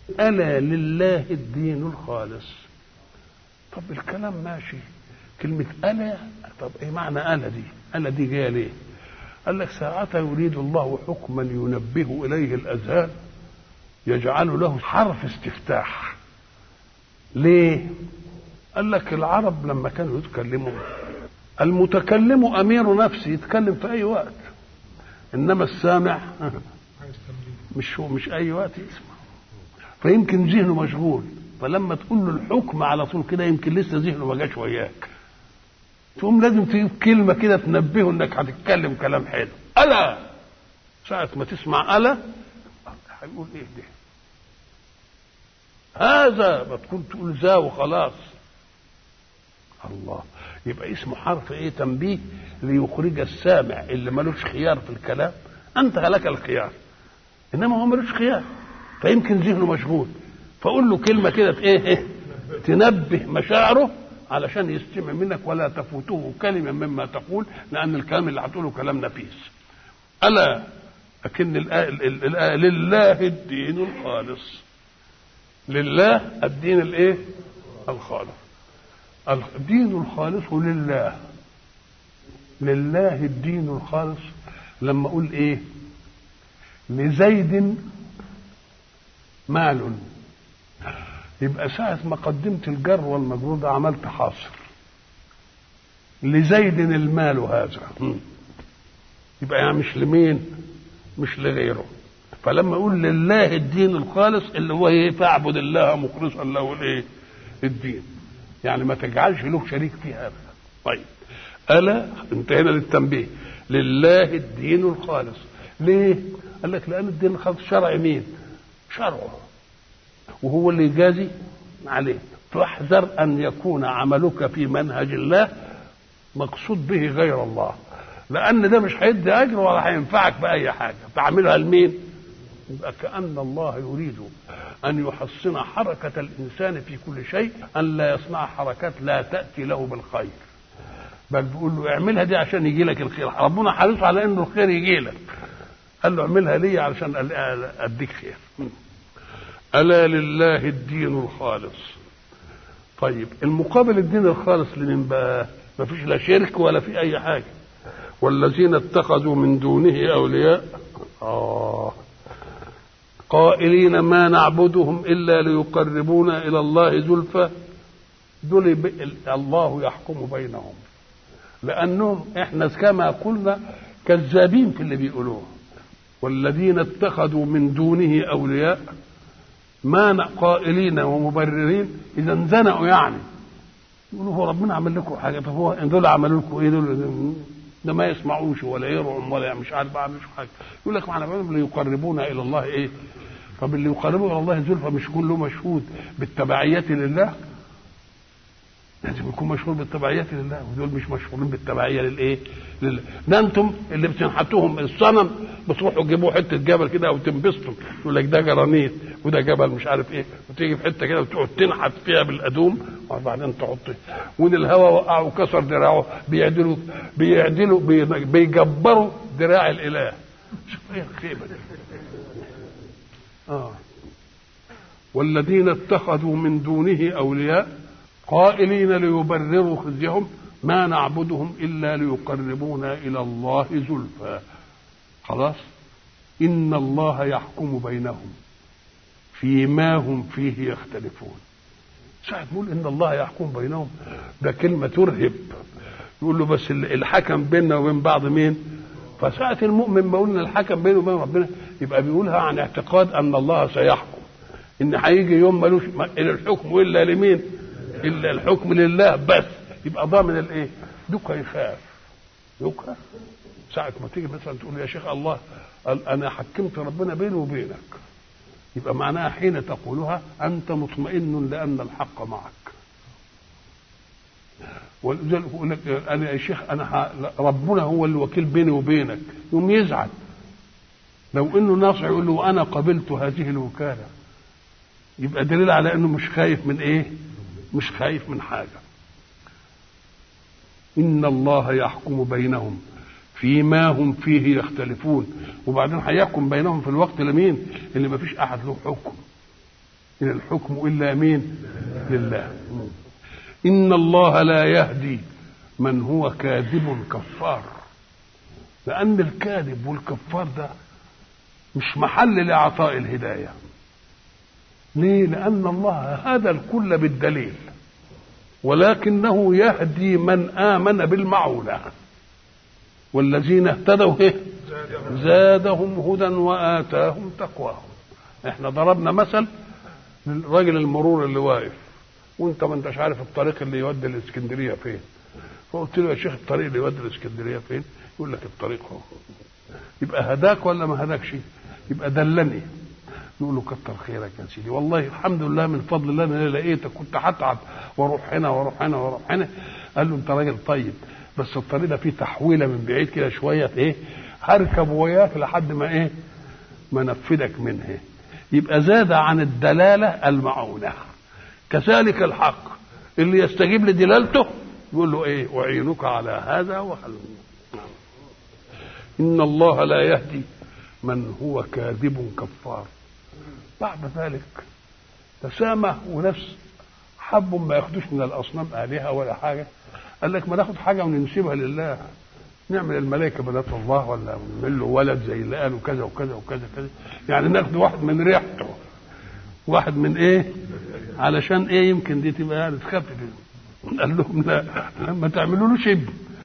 ألا لله الدين الخالص طب الكلام ماشي كلمة ألا طب إيه معنى ألا دي ألا دي جاية ليه قال لك ساعتها يريد الله حكما ينبه إليه الأذهان يجعل له حرف استفتاح ليه قال لك العرب لما كانوا يتكلموا المتكلم أمير نفسه يتكلم في أي وقت إنما السامع مش هو مش أي وقت يسمع فيمكن ذهنه مشغول فلما تقول له الحكم على طول كده يمكن لسه ذهنه ما جاش وياك تقوم لازم تجيب كلمة كده تنبهه انك هتتكلم كلام حلو ألا ساعة ما تسمع ألا هيقول ايه ده هذا ما تكون تقول ذا وخلاص الله يبقى اسمه حرف ايه تنبيه ليخرج السامع اللي ملوش خيار في الكلام انت لك الخيار انما هو ملوش خيار فيمكن ذهنه مشغول فقول له كلمه كده ايه, إيه تنبه مشاعره علشان يستمع منك ولا تفوته كلمه مما تقول لان الكلام اللي هتقوله كلام نفيس الا لكن الآية, الآية لله الدين الخالص لله الدين الايه الخالص الدين الخالص لله لله الدين الخالص لما اقول ايه لزيد مال يبقى ساعة ما قدمت الجر والمجرور ده عملت حاصر لزيد المال هذا يبقى يعني مش لمين مش لغيره فلما اقول لله الدين الخالص اللي هو ايه فاعبد الله مخلصا له الايه الدين يعني ما تجعلش له شريك فيها ابدا طيب الا انتهينا للتنبيه لله الدين الخالص ليه قال لك لان الدين الخالص شرع مين شرعه وهو اللي يجازي عليه فاحذر ان يكون عملك في منهج الله مقصود به غير الله لان ده مش هيدي اجر ولا هينفعك باي حاجه تعملها لمين يبقى كأن الله يريد أن يحصن حركة الإنسان في كل شيء أن لا يصنع حركات لا تأتي له بالخير بل بيقول له اعملها دي عشان يجي لك الخير ربنا حريص على انه الخير يجي لك قال له اعملها لي علشان اديك خير الا لله الدين الخالص طيب المقابل الدين الخالص لمن بقى ما فيش لا شرك ولا في اي حاجه والذين اتخذوا من دونه اولياء آه قائلين ما نعبدهم الا ليقربونا الى الله زلفى دول الله يحكم بينهم لانهم احنا كما قلنا كذابين في اللي بيقولوه والذين اتخذوا من دونه اولياء ما قائلين ومبررين اذا انزنقوا يعني يقولوا هو ربنا عمل لكم حاجه طب هو دول عملوا لكم ايه دول ده ما يسمعوش ولا يرعم ولا مش عارف ما يعملوش حاجه يقول لك معنى اللي يقربونا الى الله ايه طب اللي يقربوا الى الله زلفى مش يكون له مشهود بالتبعيه لله لازم يكون مشهور بالتبعية لله ودول مش مشهورين بالتبعية للايه؟ لله ده انتم اللي بتنحتوهم الصنم بتروحوا تجيبوا حتة جبل كده او تنبسطوا يقول لك ده جرانيت وده جبل مش عارف ايه وتيجي في حتة كده وتقعد تنحت فيها بالأدوم وبعدين تحط وان الهواء وقع وكسر دراعه بيعدلوا بيعدلوا بيجبروا دراع الاله شوف ايه الخيبة دي اه والذين اتخذوا من دونه اولياء قائلين ليبرروا خزيهم ما نعبدهم الا ليقربونا الى الله زلفى خلاص ان الله يحكم بينهم فيما هم فيه يختلفون ساعة نقول ان الله يحكم بينهم ده كلمة ترهب يقول له بس الحكم بيننا وبين بعض مين فساعة المؤمن ما قلنا الحكم بينه وبين ربنا يبقى بيقولها عن اعتقاد ان الله سيحكم ان هيجي يوم ملوش الحكم الا لمين الا الحكم لله بس يبقى ضامن الايه دوكا يخاف دوكا ساعة ما تيجي مثلا تقول يا شيخ الله قال انا حكمت ربنا بيني وبينك يبقى معناها حين تقولها انت مطمئن لان الحق معك ولذلك يقول لك انا يا شيخ انا ربنا هو الوكيل بيني وبينك يوم يزعل لو انه ناصح يقول له انا قبلت هذه الوكاله يبقى دليل على انه مش خايف من ايه مش خايف من حاجه ان الله يحكم بينهم فيما هم فيه يختلفون وبعدين هيحكم بينهم في الوقت لمين اللي ما فيش احد له حكم إن الحكم إلا مين لله إن الله لا يهدي من هو كاذب كفار لأن الكاذب والكفار ده مش محل لإعطاء الهداية ليه لأن الله هدى الكل بالدليل ولكنه يهدي من آمن بالمعونة والذين اهتدوا إيه؟ زادهم هدى وآتاهم تقواهم احنا ضربنا مثل للراجل المرور اللي واقف وانت ما انتش عارف الطريق اللي يودي الاسكندريه فين فقلت له يا شيخ الطريق اللي يودي الاسكندريه فين يقول لك الطريق هو يبقى هداك ولا ما هداكش يبقى دلني نقول له كتر خيرك يا سيدي والله الحمد لله من فضل الله ان انا لقيتك كنت هتعب واروح هنا واروح هنا واروح هنا قال له انت راجل طيب بس الطريق ده فيه تحويله من بعيد كده شويه ايه هركب وياك لحد ما ايه ما نفذك منه يبقى زاد عن الدلاله المعونه كذلك الحق اللي يستجيب لدلالته يقول له ايه اعينك على هذا وهل ان الله لا يهدي من هو كاذب كفار بعد ذلك تسامح ونفس حبوا ما ياخدوش من الاصنام الهه ولا حاجه قال لك ما ناخد حاجه وننسبها لله نعمل الملائكه بنات الله ولا نعمل له ولد زي اللي قالوا كذا وكذا وكذا كذا يعني ناخد واحد من ريحته واحد من ايه علشان ايه يمكن دي تبقى يعني تخفف قال لهم لا ما تعملولوش ابن